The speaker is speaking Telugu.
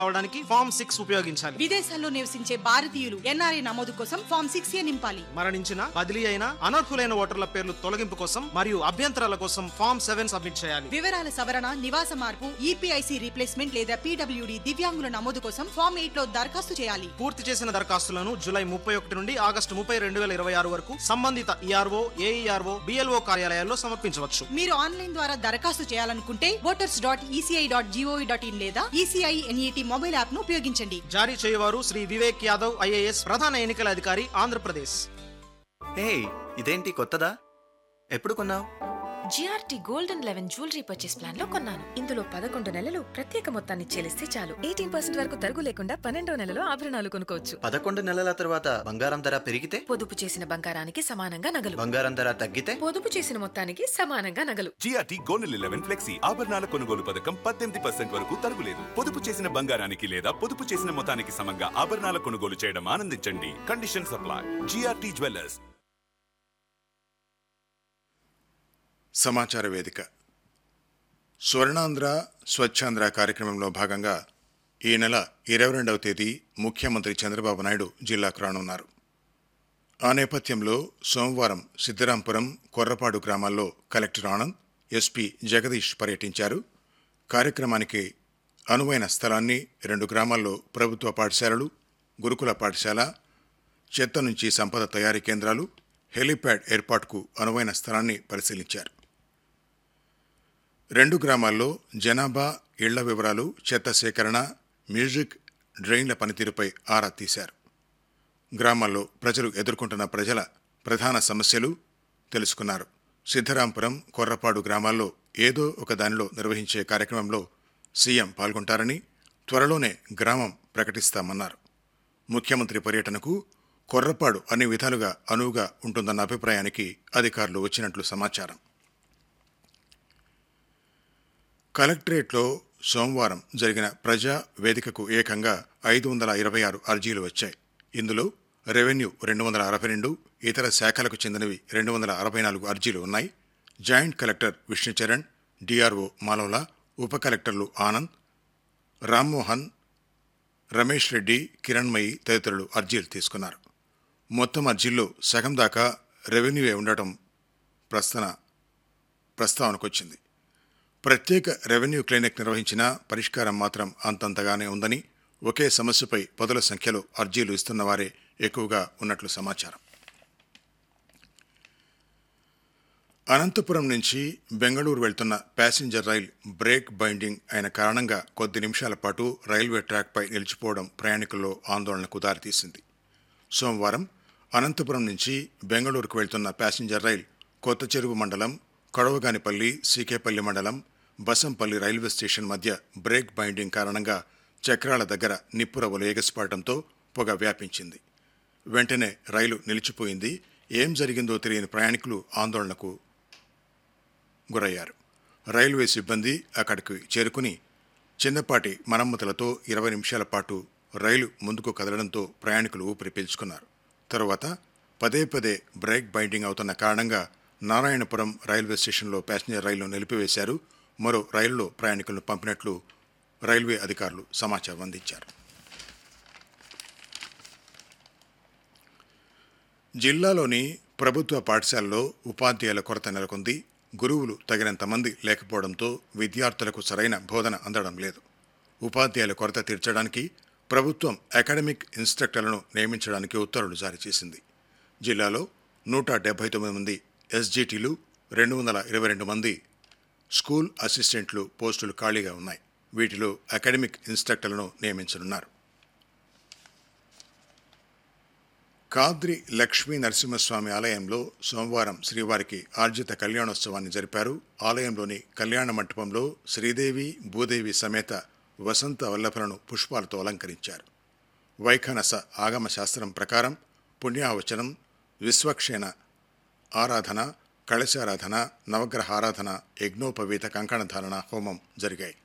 అవడానికి ఫామ్ సిక్స్ ఉపయోగించాలి విదేశాల్లో నివసించే భారతీయులు ఎన్ఆర్ఐ నమోదు కోసం ఫామ్ సిక్స్ ఏ నింపాలి మరణించిన బదిలీ అయిన అనర్హులైన ఓటర్ల పేర్లు తొలగింపు కోసం మరియు అభ్యంతరాల కోసం ఫామ్ సెవెన్ సబ్మిట్ చేయాలి వివరాల సవరణ నివాస మార్పు ఈపీఐసి రీప్లేస్మెంట్ లేదా పీడబ్ల్యూడి దివ్యాంగుల నమోదు కోసం ఫామ్ ఎయిట్ లో దరఖాస్తు చేయాలి పూర్తి చేసిన దరఖాస్తులను జూలై ముప్పై ఒకటి నుండి ఆగస్టు ముప్పై రెండు వేల ఇరవై ఆరు వరకు సంబంధిత ఈఆర్ఓ ఏఈఆర్ఓ బిఎల్ఓ కార్యాలయాల్లో సమర్పించవచ్చు మీరు ఆన్లైన్ ద్వారా దరఖాస్తు చేయాలనుకుంటే voters dot ECI dot GOV dot IN లేదా ఈసీఐ ఎన్ఈటి మొబైల్ యాప్ ను ఉపయోగించండి జారీ చేయవారు శ్రీ వివేక్ యాదవ్ ఐఏఎస్ ప్రధాన ఎన్నికల అధికారి ఆంధ్రప్రదేశ్ హే ఇదేంటి కొత్తదా ఎప్పుడు కొన్నావు GRT gold and eleven jewellery purchase plan లో కొన్నాను ఇందులో పదకొండు నెలలు ప్రత్యేక మొత్తాన్ని చెల్లిస్తే చాలు ఎయిటీన్ పర్సెంట్ వరకు తరుగు లేకుండా పన్నెండో నెలలో ఆభరణాలు కొనుక్కోవచ్చు పదకొండు నెలల తర్వాత బంగారం ధర పెరిగితే పొదుపు చేసిన బంగారానికి సమానంగా నగలు బంగారం ధర తగ్గితే పొదుపు చేసిన మొత్తానికి సమానంగా నగలు జిఆర్టీ గోల్డ్ లెవెన్ ఫ్లెక్సీ ఆభరణాల కొనుగోలు పథకం పద్దెనిమిది పర్సెంట్ వరకు తరుగులేదు పొదుపు చేసిన బంగారానికి లేదా పొదుపు చేసిన మొత్తానికి సమంగా ఆభరణాల కొనుగోలు చేయడం ఆనందించండి కండిషన్ సప్లై జిఆర్టీ జ్యువెలర్స్ సమాచార వేదిక స్వర్ణాంధ్ర స్వచ్ఛాంధ్ర కార్యక్రమంలో భాగంగా ఈ నెల ఇరవై రెండవ తేదీ ముఖ్యమంత్రి చంద్రబాబు నాయుడు జిల్లాకు రానున్నారు ఆ నేపథ్యంలో సోమవారం సిద్ధరాంపురం కొర్రపాడు గ్రామాల్లో కలెక్టర్ ఆనంద్ ఎస్పీ జగదీష్ పర్యటించారు కార్యక్రమానికి అనువైన స్థలాన్ని రెండు గ్రామాల్లో ప్రభుత్వ పాఠశాలలు గురుకుల పాఠశాల చెత్త నుంచి సంపద తయారీ కేంద్రాలు హెలీప్యాడ్ ఏర్పాటుకు అనువైన స్థలాన్ని పరిశీలించారు రెండు గ్రామాల్లో జనాభా ఇళ్ల వివరాలు చెత్త సేకరణ మ్యూజిక్ డ్రైన్ల పనితీరుపై ఆరా తీశారు గ్రామాల్లో ప్రజలు ఎదుర్కొంటున్న ప్రజల ప్రధాన సమస్యలు తెలుసుకున్నారు సిద్ధరాంపురం కొర్రపాడు గ్రామాల్లో ఏదో ఒక దానిలో నిర్వహించే కార్యక్రమంలో సీఎం పాల్గొంటారని త్వరలోనే గ్రామం ప్రకటిస్తామన్నారు ముఖ్యమంత్రి పర్యటనకు కొర్రపాడు అన్ని విధాలుగా అనువుగా ఉంటుందన్న అభిప్రాయానికి అధికారులు వచ్చినట్లు సమాచారం కలెక్టరేట్లో సోమవారం జరిగిన ప్రజా వేదికకు ఏకంగా ఐదు వందల ఇరవై ఆరు అర్జీలు వచ్చాయి ఇందులో రెవెన్యూ రెండు వందల అరవై రెండు ఇతర శాఖలకు చెందినవి రెండు వందల అరవై నాలుగు అర్జీలు ఉన్నాయి joint collector Vishnucharan DRO Malola ఉప కలెక్టర్లు ఆనంద్ రామ్మోహన్ రమేష్ రెడ్డి కిరణ్మయి తదితరులు అర్జీలు తీసుకున్నారు మొత్తం అర్జీల్లో సగం దాకా రెవెన్యూవే ఉండటం ప్రస్తావన ప్రస్తావనకొచ్చింది ప్రత్యేక రెవెన్యూ క్లినిక్ నిర్వహించిన పరిష్కారం మాత్రం అంతంతగానే ఉందని ఒకే సమస్యపై పదుల సంఖ్యలో అర్జీలు ఇస్తున్న వారే ఎక్కువగా ఉన్నట్లు సమాచారం అనంతపురం నుంచి బెంగళూరు వెళ్తున్న ప్యాసింజర్ రైల్ బ్రేక్ బైండింగ్ అయిన కారణంగా కొద్ది నిమిషాల పాటు రైల్వే ట్రాక్పై నిలిచిపోవడం ప్రయాణికుల్లో ఆందోళనకు దారితీసింది సోమవారం అనంతపురం నుంచి బెంగళూరుకు వెళ్తున్న ప్యాసింజర్ రైల్ కొత్త చెరువు మండలం కడవగానిపల్లి సీకేపల్లి మండలం బసంపల్లి రైల్వే స్టేషన్ మధ్య బ్రేక్ బైండింగ్ కారణంగా చక్రాల దగ్గర నిప్పురవ్వలు ఎగసిపడటంతో పొగ వ్యాపించింది వెంటనే రైలు నిలిచిపోయింది ఏం జరిగిందో తెలియని ప్రయాణికులు ఆందోళనకు గురయ్యారు రైల్వే సిబ్బంది అక్కడికి చేరుకుని చిన్నపాటి మరమ్మతులతో ఇరవై నిమిషాల పాటు రైలు ముందుకు కదలడంతో ప్రయాణికులు ఊపిరి పీల్చుకున్నారు తరువాత పదే పదే బ్రేక్ బైండింగ్ అవుతున్న కారణంగా నారాయణపురం రైల్వే స్టేషన్లో ప్యాసింజర్ రైలును నిలిపివేశారు మరో రైలులో ప్రయాణికులను పంపినట్లు రైల్వే అధికారులు సమాచారం అందించారు జిల్లాలోని ప్రభుత్వ పాఠశాలలో ఉపాధ్యాయుల కొరత నెలకొంది గురువులు తగినంత మంది లేకపోవడంతో విద్యార్థులకు సరైన బోధన అందడం లేదు ఉపాధ్యాయుల కొరత తీర్చడానికి ప్రభుత్వం అకాడమిక్ ఇన్స్ట్రక్టర్లను నియమించడానికి ఉత్తర్వులు జారీ చేసింది జిల్లాలో నూట డెబ్బై తొమ్మిది మంది ఎస్జిటీలు రెండు వందల ఇరవై రెండు మంది స్కూల్ అసిస్టెంట్లు పోస్టులు ఖాళీగా ఉన్నాయి వీటిలో అకాడమిక్ ఇన్స్ట్రక్టర్లను నియమించనున్నారు కాద్రి లక్ష్మీ నరసింహస్వామి ఆలయంలో సోమవారం శ్రీవారికి ఆర్జిత కళ్యాణోత్సవాన్ని జరిపారు ఆలయంలోని కళ్యాణ మంటపంలో శ్రీదేవి భూదేవి సమేత వసంత వల్లభలను పుష్పాలతో అలంకరించారు వైఖనస ఆగమ శాస్త్రం ప్రకారం పుణ్యావచనం విశ్వక్షేణ ఆరాధన కళశారాధన నవగ్రహ ఆరాధన యజ్ఞోపవీత కంకణధారణ హోమం జరిగాయి